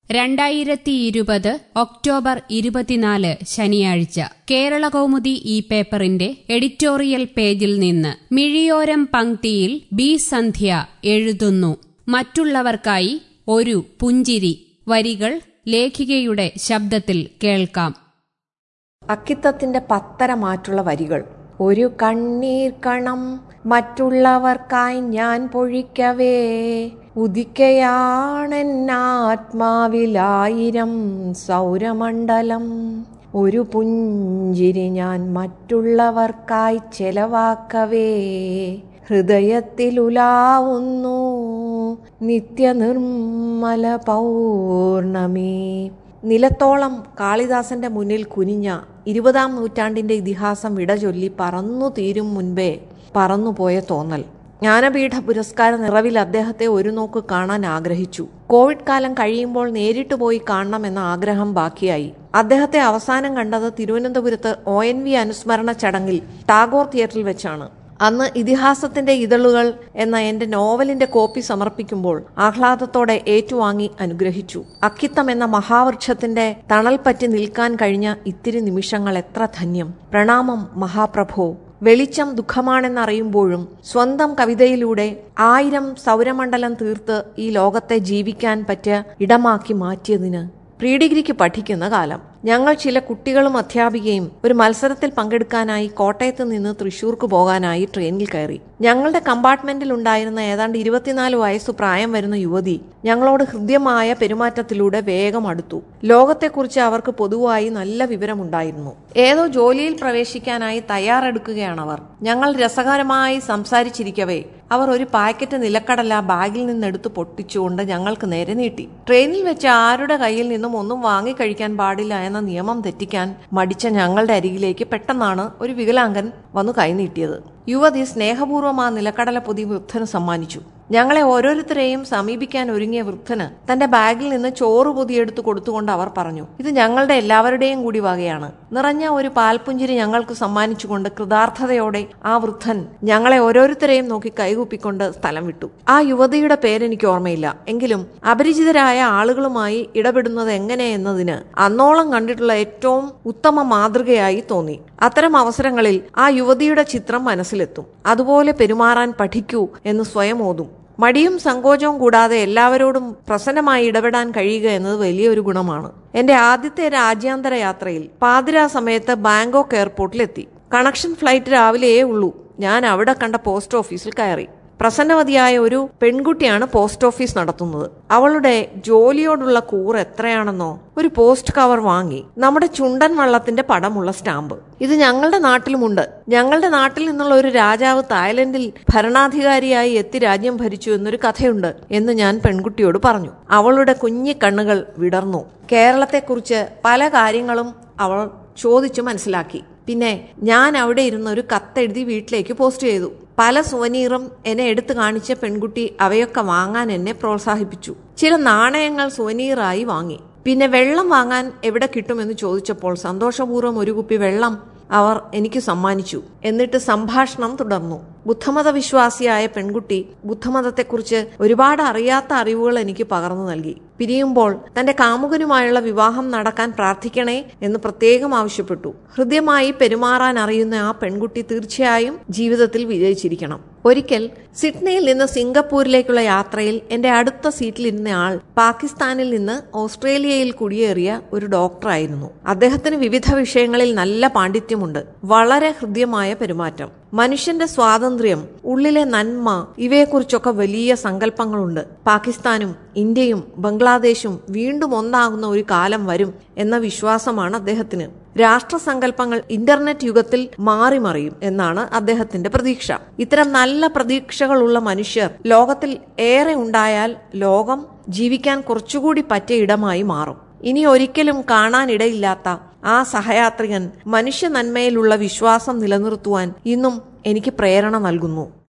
രണ്ടായിരത്തി ഇരുപത് ഒക്ടോബർ ഇരുപത്തിനാല് ശനിയാഴ്ച കേരള കൗമുദി ഈ പേപ്പറിന്റെ എഡിറ്റോറിയൽ പേജിൽ നിന്ന് മിഴിയോരം പങ്ക്തിയിൽ ബി സന്ധ്യ എഴുതുന്നു മറ്റുള്ളവർക്കായി ഒരു പുഞ്ചിരി വരികൾ ലേഖികയുടെ ശബ്ദത്തിൽ കേൾക്കാം അക്കിത്തത്തിന്റെ പത്തര മാറ്റുള്ള വരികൾ ഒരു കണ്ണീർ കണം മറ്റുള്ളവർക്കായി ഞാൻ പൊഴിക്കവേ ഉദിക്കയാണെന്നാത്മാവിലായിരം സൗരമണ്ഡലം ഒരു പുഞ്ചിരി ഞാൻ മറ്റുള്ളവർക്കായി ചെലവാക്കവേ ഹൃദയത്തിലുലാവുന്നു നിത്യനിർമ്മല പൗർണമി നിലത്തോളം കാളിദാസന്റെ മുന്നിൽ കുനിഞ്ഞ ഇരുപതാം നൂറ്റാണ്ടിന്റെ ഇതിഹാസം വിടചൊല്ലി പറന്നു തീരും മുൻപേ പറന്നുപോയ തോന്നൽ ജ്ഞാനപീഠ പുരസ്കാര നിറവിൽ അദ്ദേഹത്തെ ഒരു നോക്ക് കാണാൻ ആഗ്രഹിച്ചു കോവിഡ് കാലം കഴിയുമ്പോൾ നേരിട്ട് പോയി കാണണമെന്ന ആഗ്രഹം ബാക്കിയായി അദ്ദേഹത്തെ അവസാനം കണ്ടത് തിരുവനന്തപുരത്ത് ഒ എൻ വി അനുസ്മരണ ചടങ്ങിൽ ടാഗോർ തിയേറ്ററിൽ വെച്ചാണ് അന്ന് ഇതിഹാസത്തിന്റെ ഇതളുകൾ എന്ന എന്റെ നോവലിന്റെ കോപ്പി സമർപ്പിക്കുമ്പോൾ ആഹ്ലാദത്തോടെ ഏറ്റുവാങ്ങി അനുഗ്രഹിച്ചു അക്കിത്തം എന്ന മഹാവൃക്ഷത്തിന്റെ തണൽ പറ്റി നിൽക്കാൻ കഴിഞ്ഞ ഇത്തിരി നിമിഷങ്ങൾ എത്ര ധന്യം പ്രണാമം മഹാപ്രഭോ വെളിച്ചം ദുഃഖമാണെന്നറിയുമ്പോഴും സ്വന്തം കവിതയിലൂടെ ആയിരം സൗരമണ്ഡലം തീർത്ത് ഈ ലോകത്തെ ജീവിക്കാൻ പറ്റിയ ഇടമാക്കി മാറ്റിയതിന് പ്രീ ഡിഗ്രിക്ക് പഠിക്കുന്ന കാലം ഞങ്ങൾ ചില കുട്ടികളും അധ്യാപികയും ഒരു മത്സരത്തിൽ പങ്കെടുക്കാനായി കോട്ടയത്ത് നിന്ന് തൃശൂർക്ക് പോകാനായി ട്രെയിനിൽ കയറി ഞങ്ങളുടെ കമ്പാർട്ട്മെന്റിൽ ഉണ്ടായിരുന്ന ഏതാണ്ട് ഇരുപത്തിനാല് വയസ്സു പ്രായം വരുന്ന യുവതി ഞങ്ങളോട് ഹൃദ്യമായ പെരുമാറ്റത്തിലൂടെ വേഗം അടുത്തു ലോകത്തെക്കുറിച്ച് അവർക്ക് പൊതുവായി നല്ല വിവരമുണ്ടായിരുന്നു ഏതോ ജോലിയിൽ പ്രവേശിക്കാനായി തയ്യാറെടുക്കുകയാണവർ ഞങ്ങൾ രസകരമായി സംസാരിച്ചിരിക്കവേ അവർ ഒരു പാക്കറ്റ് നിലക്കടല ബാഗിൽ നിന്നെടുത്ത് പൊട്ടിച്ചുകൊണ്ട് ഞങ്ങൾക്ക് നേരെ നീട്ടി ട്രെയിനിൽ വെച്ച് ആരുടെ കയ്യിൽ നിന്നും ഒന്നും വാങ്ങിക്കഴിക്കാൻ പാടില്ല എന്ന നിയമം തെറ്റിക്കാൻ മടിച്ച ഞങ്ങളുടെ അരികിലേക്ക് പെട്ടെന്നാണ് ഒരു വികലാംഗൻ വന്നു കൈനീട്ടിയത് യുവതി സ്നേഹപൂർവ്വം ആ നിലക്കടല പൊതി വൃദ്ധന് സമ്മാനിച്ചു ഞങ്ങളെ ഓരോരുത്തരെയും സമീപിക്കാൻ ഒരുങ്ങിയ വൃദ്ധന് തന്റെ ബാഗിൽ നിന്ന് ചോറ് പൊതിയെടുത്ത് കൊടുത്തുകൊണ്ട് അവർ പറഞ്ഞു ഇത് ഞങ്ങളുടെ എല്ലാവരുടെയും കൂടി വകയാണ് നിറഞ്ഞ ഒരു പാൽപുഞ്ചിരി ഞങ്ങൾക്ക് സമ്മാനിച്ചുകൊണ്ട് കൃതാർത്ഥതയോടെ ആ വൃദ്ധൻ ഞങ്ങളെ ഓരോരുത്തരെയും നോക്കി കൈകൂപ്പിക്കൊണ്ട് സ്ഥലം വിട്ടു ആ യുവതിയുടെ പേരെനിക്ക് ഓർമ്മയില്ല എങ്കിലും അപരിചിതരായ ആളുകളുമായി ഇടപെടുന്നത് എങ്ങനെയെന്നതിന് അന്നോളം കണ്ടിട്ടുള്ള ഏറ്റവും ഉത്തമ മാതൃകയായി തോന്നി അത്തരം അവസരങ്ങളിൽ ആ യുവതിയുടെ ചിത്രം മനസ്സിലെത്തും അതുപോലെ പെരുമാറാൻ പഠിക്കൂ എന്ന് സ്വയം ഓതും മടിയും സങ്കോചവും കൂടാതെ എല്ലാവരോടും പ്രസന്നമായി ഇടപെടാൻ കഴിയുക എന്നത് വലിയൊരു ഗുണമാണ് എന്റെ ആദ്യത്തെ രാജ്യാന്തര യാത്രയിൽ പാതിരാ സമയത്ത് ബാങ്കോക്ക് എയർപോർട്ടിലെത്തി കണക്ഷൻ ഫ്ലൈറ്റ് രാവിലെയേ ഉള്ളൂ ഞാൻ അവിടെ കണ്ട പോസ്റ്റ് ഓഫീസിൽ കയറി പ്രസന്നവതിയായ ഒരു പെൺകുട്ടിയാണ് പോസ്റ്റ് ഓഫീസ് നടത്തുന്നത് അവളുടെ ജോലിയോടുള്ള കൂർ എത്രയാണെന്നോ ഒരു പോസ്റ്റ് കവർ വാങ്ങി നമ്മുടെ ചുണ്ടൻ വള്ളത്തിന്റെ പടമുള്ള സ്റ്റാമ്പ് ഇത് ഞങ്ങളുടെ നാട്ടിലുമുണ്ട് ഞങ്ങളുടെ നാട്ടിൽ നിന്നുള്ള ഒരു രാജാവ് തായ്ലൻഡിൽ ഭരണാധികാരിയായി എത്തി രാജ്യം ഭരിച്ചു എന്നൊരു കഥയുണ്ട് എന്ന് ഞാൻ പെൺകുട്ടിയോട് പറഞ്ഞു അവളുടെ കുഞ്ഞി കണ്ണുകൾ വിടർന്നു കേരളത്തെക്കുറിച്ച് പല കാര്യങ്ങളും അവൾ ചോദിച്ചു മനസ്സിലാക്കി പിന്നെ ഞാൻ അവിടെ ഇരുന്ന് ഒരു കത്തെഴുതി വീട്ടിലേക്ക് പോസ്റ്റ് ചെയ്തു പല സുവനീറും എന്നെ എടുത്തു കാണിച്ച പെൺകുട്ടി അവയൊക്കെ വാങ്ങാൻ എന്നെ പ്രോത്സാഹിപ്പിച്ചു ചില നാണയങ്ങൾ സുവനീറായി വാങ്ങി പിന്നെ വെള്ളം വാങ്ങാൻ എവിടെ കിട്ടുമെന്ന് ചോദിച്ചപ്പോൾ സന്തോഷപൂർവ്വം ഒരു കുപ്പി വെള്ളം അവർ എനിക്ക് സമ്മാനിച്ചു എന്നിട്ട് സംഭാഷണം തുടർന്നു ബുദ്ധമത വിശ്വാസിയായ പെൺകുട്ടി ബുദ്ധമതത്തെക്കുറിച്ച് ഒരുപാട് അറിയാത്ത അറിവുകൾ എനിക്ക് പകർന്നു നൽകി പിരിയുമ്പോൾ തന്റെ കാമുകനുമായുള്ള വിവാഹം നടക്കാൻ പ്രാർത്ഥിക്കണേ എന്ന് പ്രത്യേകം ആവശ്യപ്പെട്ടു ഹൃദ്യമായി പെരുമാറാൻ അറിയുന്ന ആ പെൺകുട്ടി തീർച്ചയായും ജീവിതത്തിൽ വിജയിച്ചിരിക്കണം ഒരിക്കൽ സിഡ്നിയിൽ നിന്ന് സിംഗപ്പൂരിലേക്കുള്ള യാത്രയിൽ എന്റെ അടുത്ത സീറ്റിലിരുന്ന ആൾ പാകിസ്ഥാനിൽ നിന്ന് ഓസ്ട്രേലിയയിൽ കുടിയേറിയ ഒരു ഡോക്ടറായിരുന്നു അദ്ദേഹത്തിന് വിവിധ വിഷയങ്ങളിൽ നല്ല പാണ്ഡിത്യമുണ്ട് വളരെ ഹൃദ്യമായ പെരുമാറ്റം മനുഷ്യന്റെ സ്വാതന്ത്ര്യം ഉള്ളിലെ നന്മ ഇവയെക്കുറിച്ചൊക്കെ വലിയ സങ്കല്പങ്ങളുണ്ട് പാകിസ്ഥാനും ഇന്ത്യയും ബംഗ്ലാദേശും വീണ്ടും ഒന്നാകുന്ന ഒരു കാലം വരും എന്ന വിശ്വാസമാണ് അദ്ദേഹത്തിന് രാഷ്ട്രസങ്കല്പങ്ങൾ ഇന്റർനെറ്റ് യുഗത്തിൽ മാറിമറിയും എന്നാണ് അദ്ദേഹത്തിന്റെ പ്രതീക്ഷ ഇത്തരം നല്ല പ്രതീക്ഷകളുള്ള മനുഷ്യർ ലോകത്തിൽ ഏറെ ഉണ്ടായാൽ ലോകം ജീവിക്കാൻ കുറച്ചുകൂടി പറ്റിയ ഇടമായി മാറും ഇനി ഒരിക്കലും കാണാനിടയില്ലാത്ത ആ സഹയാത്രികൻ മനുഷ്യ നന്മയിലുള്ള വിശ്വാസം നിലനിർത്തുവാൻ ഇന്നും എനിക്ക് പ്രേരണ നൽകുന്നു